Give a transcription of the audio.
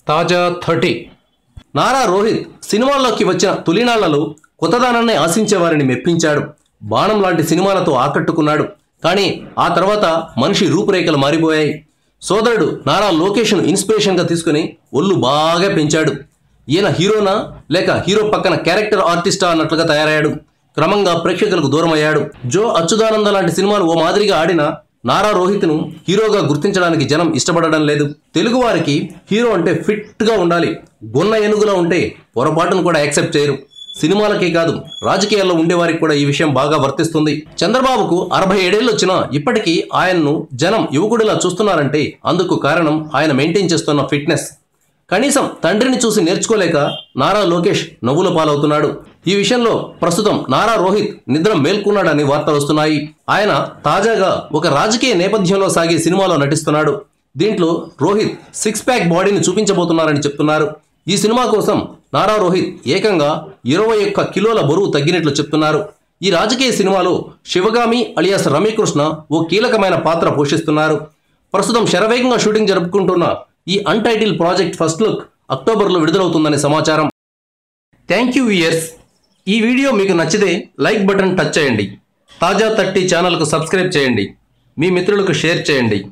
తాజా థర్టీ నారా రోహిత్ సినిమాల్లోకి వచ్చిన తొలినాళ్లలో కొత్తదనాన్ని ఆశించే వారిని మెప్పించాడు బాణం లాంటి సినిమాలతో ఆకట్టుకున్నాడు కానీ ఆ తర్వాత మనిషి రూపురేఖలు మారిపోయాయి సోదరుడు నారా లోకేష్ను ఇన్స్పిరేషన్గా తీసుకుని ఒళ్ళు బాగా పెంచాడు ఈయన హీరోనా లేక హీరో పక్కన క్యారెక్టర్ ఆర్టిస్టా అన్నట్లుగా తయారయ్యాడు క్రమంగా ప్రేక్షకులకు దూరమయ్యాడు జో అచ్యుతానంద లాంటి సినిమాలు ఓ మాదిరిగా ఆడిన నారా రోహిత్ను హీరోగా గుర్తించడానికి జనం ఇష్టపడడం లేదు తెలుగు వారికి హీరో అంటే ఫిట్గా ఉండాలి గున్న ఏనుగులా ఉంటే పొరపాటును కూడా యాక్సెప్ట్ చేయరు సినిమాలకే కాదు రాజకీయాల్లో ఉండేవారికి కూడా ఈ విషయం బాగా వర్తిస్తుంది చంద్రబాబుకు అరవై ఏడేళ్ళు వచ్చినా ఇప్పటికీ ఆయన్ను జనం యువకుడిలా చూస్తున్నారంటే అందుకు కారణం ఆయన మెయింటైన్ చేస్తున్న ఫిట్నెస్ కనీసం తండ్రిని చూసి నేర్చుకోలేక నారా లోకేష్ నవ్వుల పాలవుతున్నాడు ఈ విషయంలో ప్రస్తుతం నారా రోహిత్ నిద్ర మేల్కొన్నాడని వార్తలు వస్తున్నాయి ఆయన తాజాగా ఒక రాజకీయ నేపథ్యంలో సాగే సినిమాలో నటిస్తున్నాడు దీంట్లో రోహిత్ సిక్స్ ప్యాక్ బాడీని చూపించబోతున్నారని చెప్తున్నారు ఈ సినిమా కోసం నారా రోహిత్ ఏకంగా ఇరవై ఒక్క కిలోల బరువు తగ్గినట్లు చెప్తున్నారు ఈ రాజకీయ సినిమాలో శివగామి అలియాస్ రమ్యకృష్ణ ఓ కీలకమైన పాత్ర పోషిస్తున్నారు ప్రస్తుతం శరవేగంగా షూటింగ్ జరుపుకుంటున్న ఈ అన్టైటిల్ ప్రాజెక్ట్ ఫస్ట్ లుక్ అక్టోబర్లో విడుదలవుతుందని సమాచారం థ్యాంక్ యూ ఇయర్స్ ఈ వీడియో మీకు నచ్చితే లైక్ బటన్ టచ్ చేయండి తాజా థర్టీ ఛానల్కు సబ్స్క్రైబ్ చేయండి మీ మిత్రులకు షేర్ చేయండి